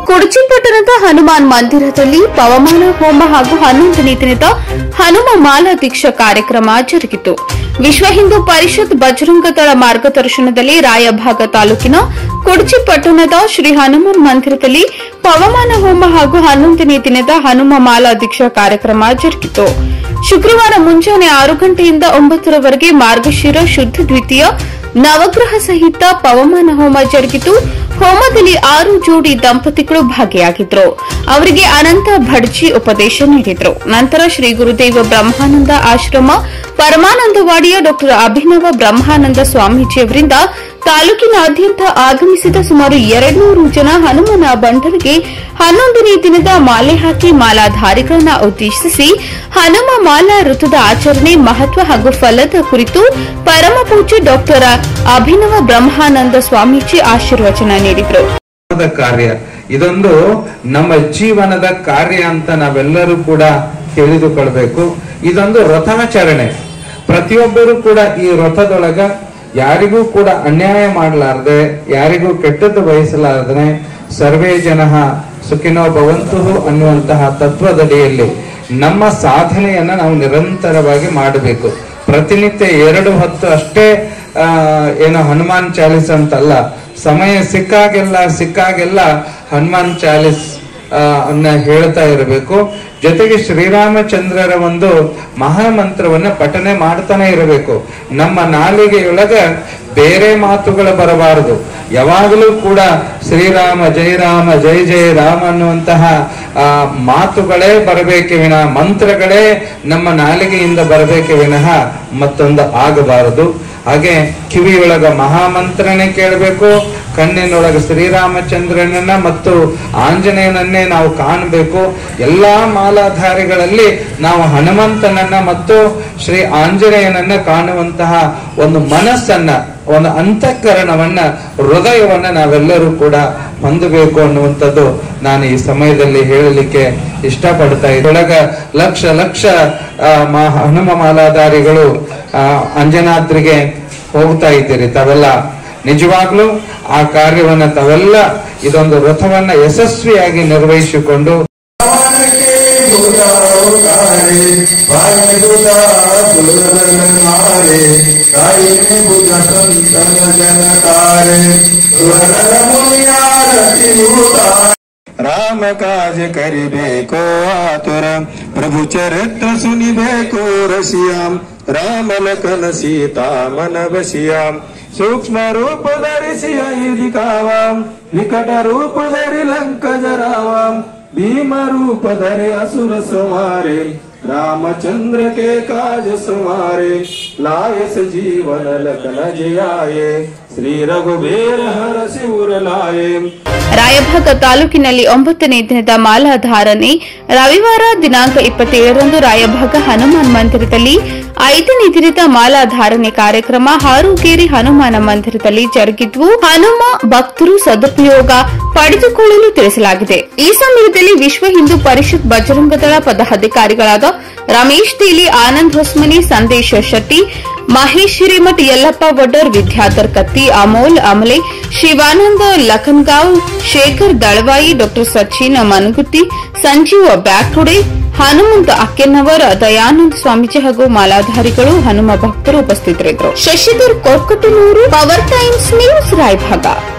ಕುಡಚಿ ಪಟ್ಟಣದ ಹನುಮಾನ್ ಮಂದಿರದಲ್ಲಿ ಪವಮಾನ ಹೋಮ ಹಾಗೂ ಹನ್ನೊಂದನೇ ದಿನದ ಹನುಮ ಮಾಲಾ ದೀಕ್ಷಾ ಕಾರ್ಯಕ್ರಮ ಜರುಗಿತು ವಿಶ್ವ ಹಿಂದೂ ಪರಿಷತ್ ಬಜರಂಗ ದಳ ಮಾರ್ಗದರ್ಶನದಲ್ಲಿ ರಾಯಭಾಗ ತಾಲೂಕಿನ ಕುಡಚಿ ಪಟ್ಟಣದ ಶ್ರೀ ಹನುಮಾನ್ ಮಂದಿರದಲ್ಲಿ ಪವಮಾನ ಹೋಮ ಹಾಗೂ ಹನ್ನೊಂದನೇ ದಿನದ ಹನುಮ ಮಾಲಾ ದೀಕ್ಷಾ ಕಾರ್ಯಕ್ರಮ ಜರುಗಿತು ಶುಕ್ರವಾರ ಮುಂಜಾನೆ ಆರು ಗಂಟೆಯಿಂದ ಒಂಬತ್ತರವರೆಗೆ ಮಾರ್ಗಶಿರ ಶುದ್ಧ ದ್ವಿತೀಯ ನವಗ್ರಹ ಸಹಿತ ಪವಮಾನ ಹೋಮ ಜರುಗಿತು ಹೋಮದಲ್ಲಿ ಆರು ಜೋಡಿ ದಂಪತಿಗಳು ಭಾಗಿಯಾಗಿದ್ರು ಅವರಿಗೆ ಅನಂತ ಭಡ್ಜಿ ಉಪದೇಶ ನೀಡಿದ್ರು ನಂತರ ಶ್ರೀ ಗುರುದೇವ ಬ್ರಹ್ಮಾನಂದ ಆಶ್ರಮ ಪರಮಾನಂದವಾಡಿಯ ಡಾ ಅಭಿನವ ಬ್ರಹ್ಮಾನಂದ ಸ್ವಾಮೀಜಿಯವರಿಂದ ತಾಲೂಕಿನಾದ್ಯಂತ ಆಗಮಿಸಿದ ಸುಮಾರು ಎರಡ್ನೂರು ಜನ ಹನುಮನ ಬಂಡಲಿಗೆ ಹನ್ನೊಂದನೇ ದಿನದ ಮಾಲೆ ಹಾಕಿ ಮಾಲಾಧಾರಿಗಳನ್ನ ಉದ್ದೇಶಿಸಿ ಹನುಮ ಮಾಲಾ ಋತುದ ಆಚರಣೆ ಮಹತ್ವ ಹಾಗೂ ಫಲದ ಕುರಿತು ಪರಮ ಪೂಜ್ಯ ಡಾಕ್ಟರ್ ಅಭಿನವ ಬ್ರಹ್ಮಾನಂದ ಸ್ವಾಮೀಜಿ ಆಶೀರ್ವಚನ ನೀಡಿದರು ಜೀವನದ ಕಾರ್ಯ ಇದೊಂದು ನಮ್ಮ ಜೀವನದ ಕಾರ್ಯ ಅಂತ ನಾವೆಲ್ಲರೂ ಕೂಡ ತಿಳಿದುಕೊಳ್ಬೇಕು ಇದೊಂದು ರಥಾಚರಣೆ ಪ್ರತಿಯೊಬ್ಬರು ಕೂಡ ಈ ರಥದೊಳಗ ಯಾರಿಗೂ ಕೂಡ ಅನ್ಯಾಯ ಮಾಡಲಾರದೆ ಯಾರಿಗೂ ಕೆಟ್ಟದ್ದು ಬಯಸಲಾರದೆ ಸರ್ವೇ ಜನ ಸುಖಿನೋ ಭವಂತು ಅನ್ನುವಂತಹ ತತ್ವದಡಿಯಲ್ಲಿ ನಮ್ಮ ಸಾಧನೆಯನ್ನ ನಾವು ನಿರಂತರವಾಗಿ ಮಾಡಬೇಕು ಪ್ರತಿನಿತ್ಯ ಎರಡು ಹೊತ್ತು ಅಷ್ಟೇ ಆ, ಏನು ಹನುಮಾನ್ ಚಾಲಿಸ್ ಅಂತಲ್ಲ ಸಮಯ ಸಿಕ್ಕಾಗೆಲ್ಲ ಸಿಕ್ಕಾಗೆಲ್ಲ ಹನುಮಾನ್ ಚಾಲಿಸ್ ಆ, ಅನ್ನ ಹೇಳ್ತಾ ಇರಬೇಕು ಜೊತೆಗೆ ಶ್ರೀರಾಮಚಂದ್ರರ ಒಂದು ಮಹಾಮಂತ್ರವನ್ನ ಪಠನೆ ಮಾಡ್ತಾನೆ ಇರಬೇಕು ನಮ್ಮ ನಾಲಿಗೆಯೊಳಗ ಬೇರೆ ಮಾತುಗಳು ಬರಬಾರದು ಯಾವಾಗಲೂ ಕೂಡ ಶ್ರೀರಾಮ ಜೈ ರಾಮ ಜೈ ಜೈ ರಾಮ ಅನ್ನುವಂತಹ ಆ, ಮಾತುಗಳೇ ಬರಬೇಕೆ ವಿನ ಮಂತ್ರಗಳೇ ನಮ್ಮ ನಾಲಿಗೆಯಿಂದ ಬರಬೇಕೆ ವಿನಃ ಮತ್ತೊಂದು ಆಗಬಾರದು ಹಾಗೆ ಕಿವಿಯೊಳಗ ಮಹಾಮಂತ್ರನೇ ಕೇಳಬೇಕು ಕಣ್ಣಿನೊಳಗ ಶ್ರೀರಾಮಚಂದ್ರನನ್ನ ಮತ್ತು ಆಂಜನೇಯನನ್ನೇ ನಾವು ಕಾಣಬೇಕು ಎಲ್ಲಾ ಮಾಲಾಧಾರಿಗಳಲ್ಲಿ ನಾವು ಹನುಮಂತನನ್ನ ಮತ್ತು ಶ್ರೀ ಆಂಜನೇಯನನ್ನ ಕಾಣುವಂತಹ ಒಂದು ಮನಸ್ಸನ್ನ ಒಂದು ಅಂತಃಕರಣವನ್ನ ಹೃದಯವನ್ನ ನಾವೆಲ್ಲರೂ ಕೂಡ ಹೊಂದಬೇಕು ಅನ್ನುವಂಥದ್ದು ನಾನು ಈ ಸಮಯದಲ್ಲಿ ಹೇಳಲಿಕ್ಕೆ ಇಷ್ಟಪಡ್ತಾ ಇದ್ದೊಳಗ ಲಕ್ಷ ಲಕ್ಷ ಆ, ಮಾ- ಹನುಮ ಮಾಲಾಧಾರಿಗಳು ಆ, ಅಂಜನಾದ್ರಿಗೆ ಹೋಗ್ತಾ ಇದ್ದೀರಿ ತಾವೆಲ್ಲ ನಿಜವಾಗ್ಲೂ ಆ ಕಾರ್ಯವನ್ನ ತಾವೆಲ್ಲ ಇದೊಂದು ರಥವನ್ನ ಯಶಸ್ವಿಯಾಗಿ ನಿರ್ವಹಿಸಿಕೊಂಡು ರಾಮ ಕಾಜ ಕರಿಬೇಕೋ ಆತುರ ಪ್ರಭು ಚರಿತ್ರ ಸುನಿಬೇಕು ರಸಿಯಾಂ ರಾಮನ ಕನ ಸೀತಾ ಮನ ಬಸಿಯಾಂ ಸೂಕ್ಷ್ಮ ರೂಪ ಧರಿಸಿ ಐದಿ ಕಾವಾಂ ನಿಕಟ ರೂಪ ಧರಿ ಲಂಕ ಜರಾವಾಂ ಭೀಮ ರೂಪ ಧರಿ ಅಸುರ ಸುಮಾರೆ रामचंद्र के काज सुमारे लाए जीवन लखन जयाए श्री रघुबीर हर शिवर लाए ರಾಯಭಾಗ ತಾಲೂಕಿನಲ್ಲಿ ಒಂಬತ್ತನೇ ದಿನದ ಮಾಲಾಧಾರಣೆ ರವಿವಾರ ದಿನಾಂಕ ಇಪ್ಪತ್ತೇಳರಂದು ರಾಯಭಾಗ ಹನುಮಾನ್ ಮಂದಿರದಲ್ಲಿ ಐದನೇ ದಿನದ ಮಾಲಾಧಾರಣೆ ಕಾರ್ಯಕ್ರಮ ಹಾರೂಗೇರಿ ಹನುಮಾನ ಮಂದಿರದಲ್ಲಿ ಜರುಗಿದ್ವು ಹನುಮ ಭಕ್ತರು ಸದುಪಯೋಗ ಪಡೆದುಕೊಳ್ಳಲು ತಿಳಿಸಲಾಗಿದೆ ಈ ಸಮಯದಲ್ಲಿ ವಿಶ್ವ ಹಿಂದೂ ಪರಿಷತ್ ಬಜರಂಗದಳ ಪದಾಧಿಕಾರಿಗಳಾದ ರಮೇಶ್ ತೇಲಿ ಆನಂದ್ ಹೊಸ್ಮನಿ ಸಂದೇಶ ಶೆಟ್ಟಿ ಮಹೇಶ್ ಹಿರೇಮಠ್ ಯಲ್ಲಪ್ಪ ವಡ್ಡರ್ ವಿದ್ಯಾಧರ್ ಕತ್ತಿ ಅಮೋಲ್ ಅಮಲೆ ಶಿವಾನಂದ ಲಖನ್ಗಾಂವ್ ಶೇಖರ್ ದಳವಾಯಿ ಡಾ ಸಚಿನ್ ಮನಗುತ್ತಿ ಸಂಜೀವ ಬ್ಯಾಕ್ಟುಡೆ ಹನುಮಂತ ಅಕ್ಕೆನ್ನವರ್ ದಯಾನಂದ ಸ್ವಾಮೀಜಿ ಹಾಗೂ ಮಾಲಾಧಾರಿಗಳು ಹನುಮ ಭಕ್ತರು ಉಪಸ್ಥಿತರಿದ್ದರು Shashidhar Korkatanuru power times news Raybag